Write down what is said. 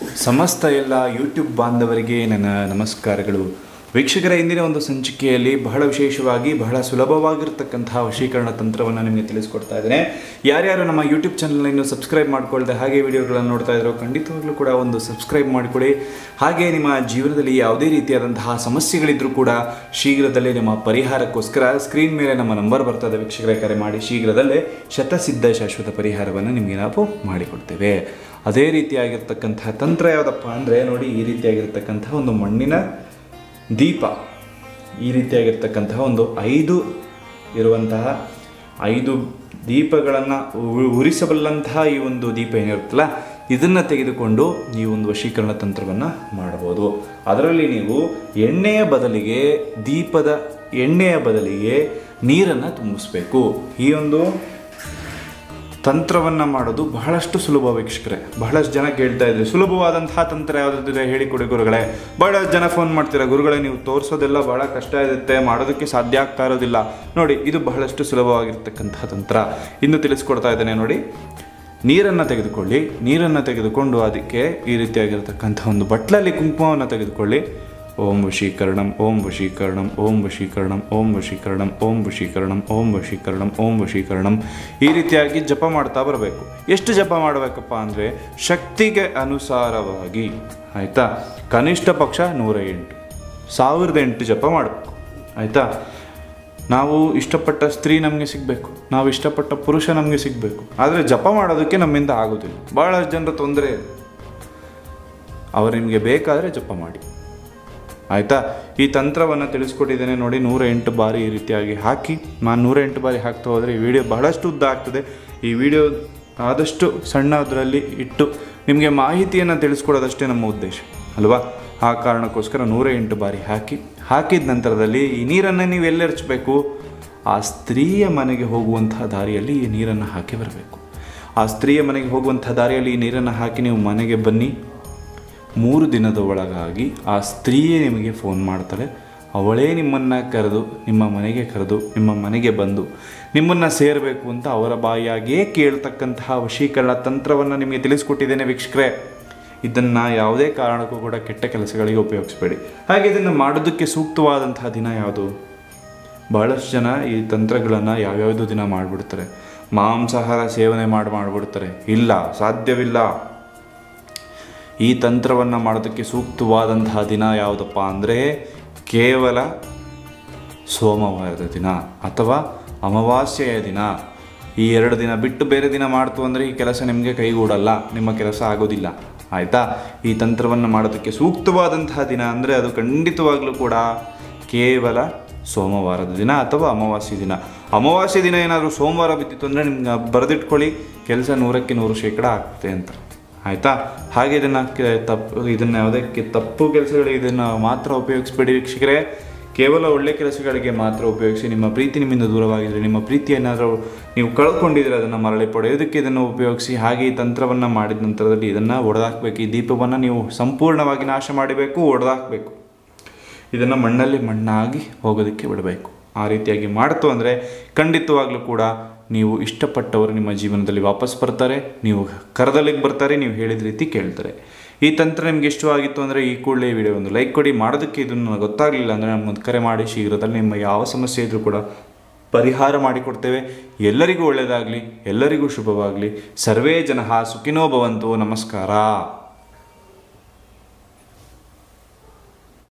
ಸಮಸ್ತ ಎಲ್ಲ ಯೂಟ್ಯೂಬ್ ಬಾಂಧವರಿಗೆ ನನ್ನ ನಮಸ್ಕಾರಗಳು ವೀಕ್ಷಕರ ಇಂದಿನ ಒಂದು ಸಂಚಿಕೆಯಲ್ಲಿ ಬಹಳ ವಿಶೇಷವಾಗಿ ಬಹಳ ಸುಲಭವಾಗಿರ್ತಕ್ಕಂತಹ ವಶೀಕರಣ ತಂತ್ರವನ್ನು ನಿಮಗೆ ತಿಳಿಸ್ಕೊಡ್ತಾ ಇದ್ದೇನೆ ಯಾರ್ಯಾರು ನಮ್ಮ ಯೂಟ್ಯೂಬ್ ಚಾನಲ್ ಇನ್ನು ಸಬ್ಸ್ಕ್ರೈಬ್ ಮಾಡ್ಕೊಳ್ದೆ ಹಾಗೆ ವಿಡಿಯೋಗಳನ್ನು ನೋಡ್ತಾ ಇದ್ರು ಖಂಡಿತವಾಗ್ಲೂ ಕೂಡ ಒಂದು ಸಬ್ಸ್ಕ್ರೈಬ್ ಮಾಡಿಕೊಡಿ ಹಾಗೆ ನಿಮ್ಮ ಜೀವನದಲ್ಲಿ ಯಾವುದೇ ರೀತಿಯಾದಂತಹ ಸಮಸ್ಯೆಗಳಿದ್ರೂ ಕೂಡ ಶೀಘ್ರದಲ್ಲೇ ನಿಮ್ಮ ಪರಿಹಾರಕ್ಕೋಸ್ಕರ ಸ್ಕ್ರೀನ್ ಮೇಲೆ ನಮ್ಮ ನಂಬರ್ ಬರ್ತದೆ ವೀಕ್ಷಕರೇ ಕರೆ ಮಾಡಿ ಶೀಘ್ರದಲ್ಲೇ ಶತಸಿದ್ಧ ಶಾಶ್ವತ ಪರಿಹಾರವನ್ನು ನಿಮಗೆ ನಾವು ಮಾಡಿಕೊಡ್ತೇವೆ ಅದೇ ರೀತಿಯಾಗಿರ್ತಕ್ಕಂತಹ ತಂತ್ರ ಯಾವುದಪ್ಪ ಅಂದರೆ ನೋಡಿ ಈ ರೀತಿಯಾಗಿರ್ತಕ್ಕಂತಹ ಒಂದು ಮಣ್ಣಿನ ದೀಪ ಈ ರೀತಿಯಾಗಿರ್ತಕ್ಕಂತಹ ಒಂದು ಐದು ಇರುವಂತಹ ಐದು ದೀಪಗಳನ್ನು ಉರಿಸಬಲ್ಲಂತಹ ಈ ಒಂದು ದೀಪ ಏನಿರುತ್ತಲ್ಲ ಇದನ್ನು ತೆಗೆದುಕೊಂಡು ಈ ಒಂದು ವಶೀಕರಣ ತಂತ್ರವನ್ನು ಮಾಡಬಹುದು ಅದರಲ್ಲಿ ನೀವು ಎಣ್ಣೆಯ ಬದಲಿಗೆ ದೀಪದ ಎಣ್ಣೆಯ ಬದಲಿಗೆ ನೀರನ್ನು ತುಂಬಿಸ್ಬೇಕು ಈ ಒಂದು ತಂತ್ರವನ್ನು ಮಾಡೋದು ಬಹಳಷ್ಟು ಸುಲಭ ವೀಕ್ಷಕರೇ ಬಹಳಷ್ಟು ಜನ ಕೇಳ್ತಾ ಇದ್ರು ಸುಲಭವಾದಂತಹ ತಂತ್ರ ಯಾವುದಿದೆ ಹೇಳಿಕೊಡಿ ಗುರುಗಳೇ ಬಹಳಷ್ಟು ಜನ ಫೋನ್ ಮಾಡ್ತೀರಾ ಗುರುಗಳೇ ನೀವು ತೋರಿಸೋದೆಲ್ಲ ಬಹಳ ಕಷ್ಟ ಇರುತ್ತೆ ಮಾಡೋದಕ್ಕೆ ಸಾಧ್ಯ ಆಗ್ತಾ ಇರೋದಿಲ್ಲ ನೋಡಿ ಇದು ಬಹಳಷ್ಟು ಸುಲಭವಾಗಿರ್ತಕ್ಕಂತಹ ತಂತ್ರ ಇನ್ನು ತಿಳಿಸ್ಕೊಡ್ತಾ ಇದ್ದೇನೆ ನೋಡಿ ನೀರನ್ನು ತೆಗೆದುಕೊಳ್ಳಿ ನೀರನ್ನು ತೆಗೆದುಕೊಂಡು ಅದಕ್ಕೆ ಈ ರೀತಿಯಾಗಿರ್ತಕ್ಕಂಥ ಒಂದು ಬಟ್ಲಲ್ಲಿ ಕುಂಕುಮವನ್ನು ತೆಗೆದುಕೊಳ್ಳಿ ಓಂ ವಶೀಕರಣಂ ಓಂ ವಶೀಕರಣಂ ಓಂ ವಶೀಕರಣಂ ಓಂ ವಶೀಕರಣಂ ಓಂ ವಶೀಕರಣಂ ಓಂ ವಶೀಕರಣಂ ಓಂ ವಶೀಕರಣಂ ಈ ರೀತಿಯಾಗಿ ಜಪ ಮಾಡ್ತಾ ಬರಬೇಕು ಎಷ್ಟು ಜಪ ಮಾಡಬೇಕಪ್ಪ ಅಂದರೆ ಶಕ್ತಿಗೆ ಅನುಸಾರವಾಗಿ ಆಯಿತಾ ಕನಿಷ್ಠ ಪಕ್ಷ ನೂರ ಎಂಟು ಸಾವಿರದ ಎಂಟು ಜಪ ಮಾಡಬೇಕು ಆಯಿತಾ ನಾವು ಇಷ್ಟಪಟ್ಟ ಸ್ತ್ರೀ ನಮಗೆ ಸಿಗಬೇಕು ನಾವು ಇಷ್ಟಪಟ್ಟ ಪುರುಷ ನಮಗೆ ಸಿಗಬೇಕು ಆದರೆ ಜಪ ಮಾಡೋದಕ್ಕೆ ನಮ್ಮಿಂದ ಆಗೋದಿಲ್ಲ ಭಾಳಷ್ಟು ಜನರ ತೊಂದರೆ ಇದೆ ಅವರು ನಿಮಗೆ ಬೇಕಾದರೆ ಜಪ ಮಾಡಿ ಆಯಿತಾ ಈ ತಂತ್ರವನ್ನು ತಿಳಿಸ್ಕೊಟ್ಟಿದ್ದೇನೆ ನೋಡಿ ನೂರ ಎಂಟು ಬಾರಿ ಈ ರೀತಿಯಾಗಿ ಹಾಕಿ ನಾನು ನೂರ ಎಂಟು ಬಾರಿ ಹಾಕ್ತಾ ಹೋದರೆ ಈ ವಿಡಿಯೋ ಬಹಳಷ್ಟು ಉದ್ದ ಆಗ್ತದೆ ಈ ವಿಡಿಯೋ ಆದಷ್ಟು ಸಣ್ಣದರಲ್ಲಿ ಇಟ್ಟು ನಿಮಗೆ ಮಾಹಿತಿಯನ್ನು ತಿಳಿಸ್ಕೊಡೋದಷ್ಟೇ ನಮ್ಮ ಉದ್ದೇಶ ಅಲ್ವಾ ಆ ಕಾರಣಕ್ಕೋಸ್ಕರ ನೂರ ಎಂಟು ಬಾರಿ ಹಾಕಿ ಹಾಕಿದ ನಂತರದಲ್ಲಿ ಈ ನೀರನ್ನು ನೀವು ಎಲ್ಲೆರಚಬೇಕು ಆ ಸ್ತ್ರೀಯ ಮನೆಗೆ ಹೋಗುವಂತಹ ದಾರಿಯಲ್ಲಿ ಈ ನೀರನ್ನು ಹಾಕಿ ಬರಬೇಕು ಆ ಸ್ತ್ರೀಯ ಮನೆಗೆ ಹೋಗುವಂಥ ದಾರಿಯಲ್ಲಿ ಈ ನೀರನ್ನು ಹಾಕಿ ನೀವು ಮನೆಗೆ ಬನ್ನಿ ಮೂರು ದಿನದ ಒಳಗಾಗಿ ಆ ಸ್ತ್ರೀಯೇ ನಿಮಗೆ ಫೋನ್ ಮಾಡ್ತಾಳೆ ಅವಳೇ ನಿಮ್ಮನ್ನು ಕರೆದು ನಿಮ್ಮ ಮನೆಗೆ ಕರೆದು ನಿಮ್ಮ ಮನೆಗೆ ಬಂದು ನಿಮ್ಮನ್ನು ಸೇರಬೇಕು ಅಂತ ಅವರ ಬಾಯಿಯಾಗಿಯೇ ಕೇಳ್ತಕ್ಕಂತಹ ವಶೀಕರಣ ತಂತ್ರವನ್ನು ನಿಮಗೆ ತಿಳಿಸ್ಕೊಟ್ಟಿದ್ದೇನೆ ವೀಕ್ಷಕರೇ ಇದನ್ನು ಯಾವುದೇ ಕಾರಣಕ್ಕೂ ಕೂಡ ಕೆಟ್ಟ ಕೆಲಸಗಳಿಗೆ ಉಪಯೋಗಿಸಬೇಡಿ ಹಾಗೆ ಇದನ್ನು ಮಾಡೋದಕ್ಕೆ ಸೂಕ್ತವಾದಂತಹ ದಿನ ಯಾವುದು ಬಹಳಷ್ಟು ಜನ ಈ ತಂತ್ರಗಳನ್ನು ಯಾವ್ಯಾವುದೋ ದಿನ ಮಾಡಿಬಿಡ್ತಾರೆ ಮಾಂಸಾಹಾರ ಸೇವನೆ ಮಾಡಿ ಮಾಡಿಬಿಡ್ತಾರೆ ಇಲ್ಲ ಸಾಧ್ಯವಿಲ್ಲ ಈ ತಂತ್ರವನ್ನು ಮಾಡೋದಕ್ಕೆ ಸೂಕ್ತವಾದಂತಹ ದಿನ ಯಾವುದಪ್ಪ ಅಂದರೆ ಕೇವಲ ಸೋಮವಾರದ ದಿನ ಅಥವಾ ಅಮಾವಾಸ್ಯೆಯ ದಿನ ಈ ಎರಡು ದಿನ ಬಿಟ್ಟು ಬೇರೆ ದಿನ ಮಾಡ್ತು ಅಂದರೆ ಈ ಕೆಲಸ ನಿಮಗೆ ಕೈಗೂಡಲ್ಲ ನಿಮ್ಮ ಕೆಲಸ ಆಗೋದಿಲ್ಲ ಆಯಿತಾ ಈ ತಂತ್ರವನ್ನು ಮಾಡೋದಕ್ಕೆ ಸೂಕ್ತವಾದಂತಹ ದಿನ ಅಂದರೆ ಅದು ಖಂಡಿತವಾಗಲೂ ಕೂಡ ಕೇವಲ ಸೋಮವಾರದ ದಿನ ಅಥವಾ ಅಮಾವಾಸ್ಯೆ ದಿನ ಅಮಾವಾಸ್ಯೆ ದಿನ ಏನಾದರೂ ಸೋಮವಾರ ಬಿದ್ದಿತ್ತು ಅಂದರೆ ನಿಮ್ಗೆ ಬರೆದಿಟ್ಕೊಳ್ಳಿ ಕೆಲಸ ನೂರಕ್ಕೆ ನೂರು ಶೇಕಡ ಆಗ್ತದೆ ಅಂತ ಆಯಿತಾ ಹಾಗೆ ಇದನ್ನು ತಪ್ಪು ಇದನ್ನು ಯಾವುದಕ್ಕೆ ತಪ್ಪು ಕೆಲಸಗಳಿಗೆ ಇದನ್ನು ಮಾತ್ರ ಉಪಯೋಗಿಸ್ಬೇಡಿ ವೀಕ್ಷಕರೇ ಕೇವಲ ಒಳ್ಳೆ ಕೆಲಸಗಳಿಗೆ ಮಾತ್ರ ಉಪಯೋಗಿಸಿ ನಿಮ್ಮ ಪ್ರೀತಿ ನಿಮ್ಮಿಂದ ದೂರವಾಗಿದ್ದರೆ ನಿಮ್ಮ ಪ್ರೀತಿ ಏನಾದರೂ ನೀವು ಕಳ್ಕೊಂಡಿದ್ರೆ ಅದನ್ನು ಮರಳಿ ಪಡೆಯೋದಕ್ಕೆ ಇದನ್ನು ಉಪಯೋಗಿಸಿ ಹಾಗೆ ಈ ತಂತ್ರವನ್ನು ಮಾಡಿದ ನಂತರದಲ್ಲಿ ಇದನ್ನು ಒಡೆದಾಕಬೇಕು ಈ ದೀಪವನ್ನು ನೀವು ಸಂಪೂರ್ಣವಾಗಿ ನಾಶ ಮಾಡಬೇಕು ಒಡೆದಾಕಬೇಕು ಇದನ್ನು ಮಣ್ಣಲ್ಲಿ ಮಣ್ಣಾಗಿ ಹೋಗೋದಕ್ಕೆ ಬಿಡಬೇಕು ಆ ರೀತಿಯಾಗಿ ಮಾಡ್ತು ಅಂದರೆ ಖಂಡಿತವಾಗ್ಲೂ ಕೂಡ ನೀವು ಇಷ್ಟಪಟ್ಟವರು ನಿಮ್ಮ ಜೀವನದಲ್ಲಿ ವಾಪಸ್ ಬರ್ತಾರೆ ನೀವು ಕರದಲ್ಲಿಗೆ ಬರ್ತಾರೆ ನೀವು ಹೇಳಿದ ರೀತಿ ಕೇಳ್ತಾರೆ ಈ ತಂತ್ರ ನಿಮ್ಗೆ ಇಷ್ಟವಾಗಿತ್ತು ಅಂದರೆ ಈ ಕೂಡಲೇ ಈ ವಿಡಿಯೋ ಒಂದು ಲೈಕ್ ಕೊಡಿ ಮಾಡೋದಕ್ಕೆ ಇದನ್ನು ನನಗೆ ಗೊತ್ತಾಗಲಿಲ್ಲ ಅಂದರೆ ನಮ್ಮೊಂದು ಕರೆ ಮಾಡಿ ಶೀಘ್ರದಲ್ಲಿ ನಿಮ್ಮ ಯಾವ ಸಮಸ್ಯೆ ಇದ್ರೂ ಕೂಡ ಪರಿಹಾರ ಮಾಡಿಕೊಡ್ತೇವೆ ಎಲ್ಲರಿಗೂ ಒಳ್ಳೆಯದಾಗಲಿ ಎಲ್ಲರಿಗೂ ಶುಭವಾಗಲಿ ಸರ್ವೇ ಜನಃ ಸುಖಿನೋ ಭವಂತು ನಮಸ್ಕಾರ